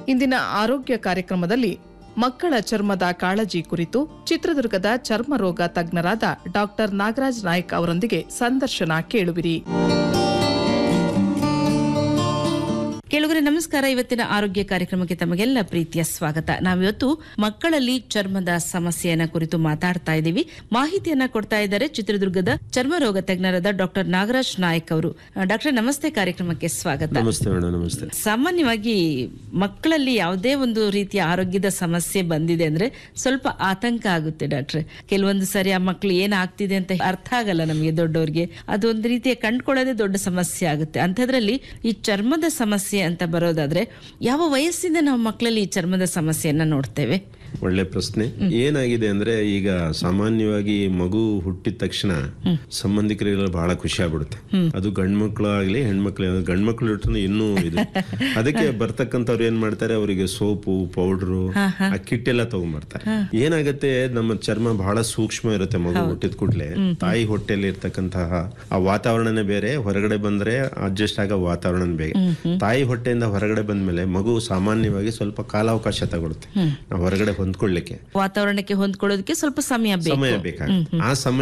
ಇಂದಿನ ಆರೋಗ್ಯ ಕಾರ್ಯಕ್ರಮದಲ್ಲಿ ಮಕ್ಕಳ ಚರ್ಮದ ಕಾಳಜಿ ಕುರಿತು ಚಿತ್ರದುರ್ಗದ ಚರ್ಮ ರೋಗ ತಜ್ಞರಾದ ಡಾಕ್ಟರ್ ನಾಗರಾಜ್ ನಾಯ್ಕ್ ಅವರೊಂದಿಗೆ ಸಂದರ್ಶನ ಕೇಳುವಿರಿ ಕೇಳುಗರೆ ನಮಸ್ಕಾರ ಇವತ್ತಿನ ಆರೋಗ್ಯ ಕಾರ್ಯಕ್ರಮಕ್ಕೆ ತಮಗೆಲ್ಲ ಪ್ರೀತಿಯ ಸ್ವಾಗತ ನಾವಿವತ್ತು ಮಕ್ಕಳಲ್ಲಿ ಚರ್ಮದ ಸಮಸ್ಯೆಯನ್ನ ಕುರಿತು ಮಾತಾಡ್ತಾ ಇದ್ದೀವಿ ಮಾಹಿತಿಯನ್ನ ಕೊಡ್ತಾ ಇದ್ದಾರೆ ಚಿತ್ರದುರ್ಗದ ಚರ್ಮ ರೋಗ ತಜ್ಞರಾದ ಡಾಕ್ಟರ್ ನಾಗರಾಜ್ ನಾಯಕ್ ಅವರು ಡಾಕ್ಟರ್ ನಮಸ್ತೆ ಕಾರ್ಯಕ್ರಮಕ್ಕೆ ಸ್ವಾಗತ ನಮಸ್ತೆ ಮೇಡಮ್ ನಮಸ್ತೆ ಸಾಮಾನ್ಯವಾಗಿ ಮಕ್ಕಳಲ್ಲಿ ಯಾವುದೇ ಒಂದು ರೀತಿಯ ಆರೋಗ್ಯದ ಸಮಸ್ಯೆ ಬಂದಿದೆ ಅಂದ್ರೆ ಸ್ವಲ್ಪ ಆತಂಕ ಆಗುತ್ತೆ ಡಾಕ್ಟ್ರೆ ಕೆಲವೊಂದು ಸರಿ ಆ ಮಕ್ಳು ಏನಾಗ್ತಿದೆ ಅಂತ ಅರ್ಥ ಆಗಲ್ಲ ನಮಗೆ ದೊಡ್ಡವ್ರಿಗೆ ಅದೊಂದು ರೀತಿಯ ಕಂಡ್ಕೊಳ್ಳೋದೇ ದೊಡ್ಡ ಸಮಸ್ಯೆ ಆಗುತ್ತೆ ಅಂಥದ್ರಲ್ಲಿ ಈ ಚರ್ಮದ ಸಮಸ್ಯೆ ಅಂತ ಬರೋದಾದ್ರೆ ಯಾವ ವಯಸ್ಸಿಂದ ನಾವು ಮಕ್ಕಳಲ್ಲಿ ಈ ಚರ್ಮದ ಸಮಸ್ಯೆಯನ್ನ ನೋಡ್ತೇವೆ ಒಳ್ಳೆ ಪ್ರಶ್ನೆ ಏನಾಗಿದೆ ಅಂದ್ರೆ ಈಗ ಸಾಮಾನ್ಯವಾಗಿ ಮಗು ಹುಟ್ಟಿದ ತಕ್ಷಣ ಸಂಬಂಧಿಕರಿಗೆಲ್ಲ ಬಹಳ ಖುಷಿ ಆಗ್ಬಿಡುತ್ತೆ ಅದು ಗಂಡ್ಮಕ್ಳು ಆಗ್ಲಿ ಹೆಣ್ಮಕ್ಳು ಗಂಡ್ಮಕ್ಳು ಇಟ್ಟು ಇನ್ನೂ ಇದು ಅದಕ್ಕೆ ಬರ್ತಕ್ಕಂಥವ್ರು ಏನ್ ಮಾಡ್ತಾರೆ ಅವರಿಗೆ ಸೋಪು ಪೌಡ್ರು ಆ ಕಿಟ್ ಎಲ್ಲ ತಗೊಂಡ್ಬರ್ತಾರೆ ಏನಾಗತ್ತೆ ನಮ್ಮ ಚರ್ಮ ಬಹಳ ಸೂಕ್ಷ್ಮ ಇರುತ್ತೆ ಮಗು ಹುಟ್ಟಿದ ಕೂಡ್ಲೆ ತಾಯಿ ಹೊಟ್ಟೆಯಲ್ಲಿ ಇರ್ತಕ್ಕಂತಹ ಆ ವಾತಾವರಣನೇ ಬೇರೆ ಹೊರಗಡೆ ಬಂದ್ರೆ ಅಡ್ಜಸ್ಟ್ ಆಗೋ ವಾತಾವರಣ ಬೇರೆ ತಾಯಿ ಹೊಟ್ಟೆಯಿಂದ ಹೊರಗಡೆ ಬಂದ್ಮೇಲೆ ಮಗು ಸಾಮಾನ್ಯವಾಗಿ ಸ್ವಲ್ಪ ಕಾಲಾವಕಾಶ ತಗೊಳುತ್ತೆ ನಾವು ಹೊರಗಡೆ ಹೊಂದ್ಕೊಳ್ಳಿಕ್ಕೆ ವಾತಾವರಣಕ್ಕೆ ಹೊಂದ್ಕೊಳ್ಳೋದಕ್ಕೆ ಸ್ವಲ್ಪ ಸಮಯ ಬೇಕು ಸಮಯ ಬೇಕಾಗುತ್ತೆ ಆ ಸಮಯ